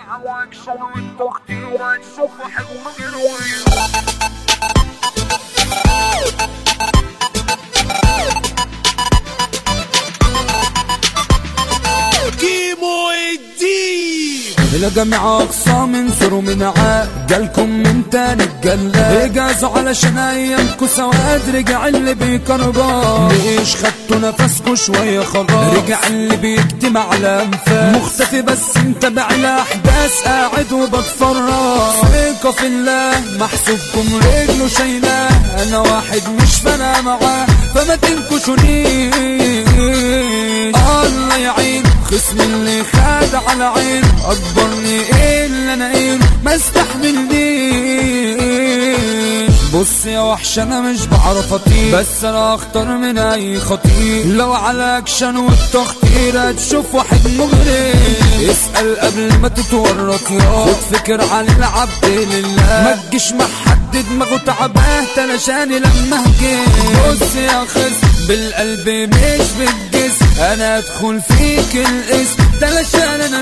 معاك شغل التوقيت وهتشوف حلو من الوين كيمو الدين لجميع اقسام انفروا من عقلكم من تاني الجلاد اجازوا علشان ايامكم سواد رجع اللي بيكربان ليش خدتوا نفسكوا شويه خلاص رجع اللي بيكتم على انفاس مختفي بس متابع الاحداث قاعد وبتفرج ثقه في الله محسوبكم رجله شايلاه انا واحد مش فانا معاه فما تنكشونيش الله يعين خصم اللي خد على عين اكبرني ايه اللي انا ايه ما استحملنيش بص يا وحش انا مش بعرف اطير بس انا اختار من اي خطير لو على اكشن والتخطير هتشوف واحد مغري اسأل قبل ما تتورط يا خد فكر عن العبد لله ما تجيش مع حد دماغه تعباه تلاشاني لما هجي بص يا خس بالقلب مش بالجسم انا ادخل فيك الاسم تلاشان انا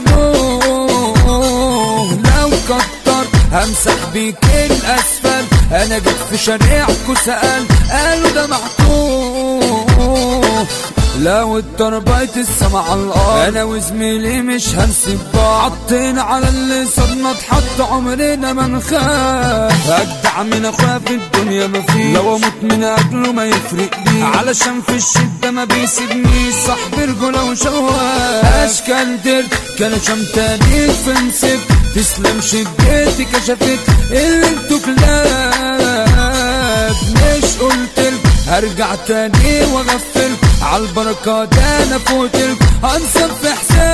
نوم لو كتر همسح بيك الاسفل انا جيت في شارعكوا سأل قالوا ده محطوط لو التربيت السما على الارض انا وزميلي مش هنسيب بعض حطينا على اللي صدنا اتحط عمرنا ما نخاف اجدع من اخويا في الدنيا ما فيه لو اموت من اجله ما يفرق لي علشان في الشده ما بيسيبنيش صاحبي رجوله وشواف اشكال درد كانوا شمتانين في نسيب تسلم شدتي كشفت اللي انتوا كلاب مش قلتلك هرجع تاني واغفل عالبركة ده انا فوتلك هنصب في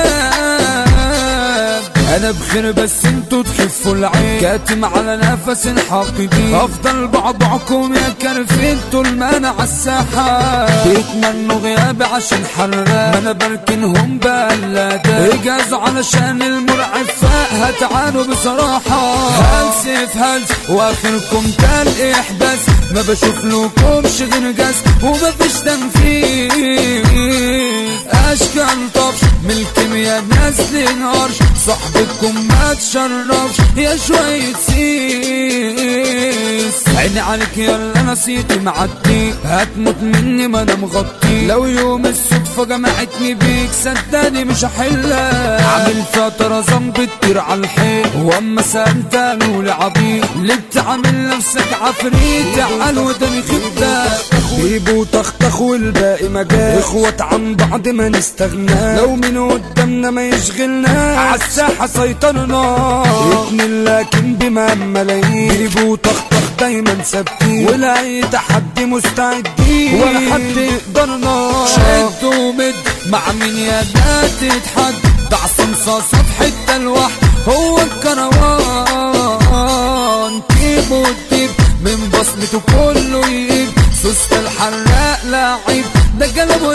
حساب انا بخير بس انتوا تخفوا العين كاتم على نفس حاقدين افضل بعضعكم يا كرفين طول ما انا عالساحة بيتمنوا غيابي عشان حراق ما انا بركنهم بقلادة اجازوا علشان المرعب فاقها تعالوا بصراحة هلس في هلس واخركم تل احداث ما بشوف لكمش غير جس وما فيش تنفيذ اشكال طفش من الكيمياء نازلين هرش صاحبكم ما تشرفش يا شوية سيس عيني عليك يلا نسيتي معدي هتموت مني ما انا مغطي لو يوم الصدفة جمعتني بيك صدقني مش هحلها عامل فترة ذنب كتير على الحيط واما سألت قالوا لي عبيط ليه بتعامل نفسك عفريت تعال وداني خدك جيبوا طخطخ والباقي مجال اخوات عن بعض ما نستغنى لو من قدامنا ما يشغلنا عالساحة سيطرنا اتنين لكن بما ملايين جيبوا طخطخ دايما ثابتين ولا اي تحدي مستعدين ولا حد يقدرنا شد ومد مع مين يا ده تتحد ده عصام صاصة في حتة لوحد هو الكروان تيب وتيب من بصمته كله يجيب سوست الحراق لعيب ده قلبه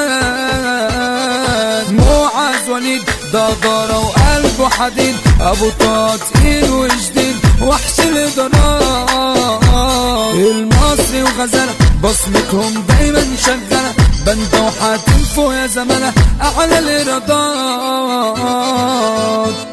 ادمان معاذ وليد ده ضرة وقلبه حديد ابو طه تقيل وجديد وحش الادارات المصري وغزالة بصمتهم دايما شغالة بندة وحاتم فوق يا زمالة اعلى الايرادات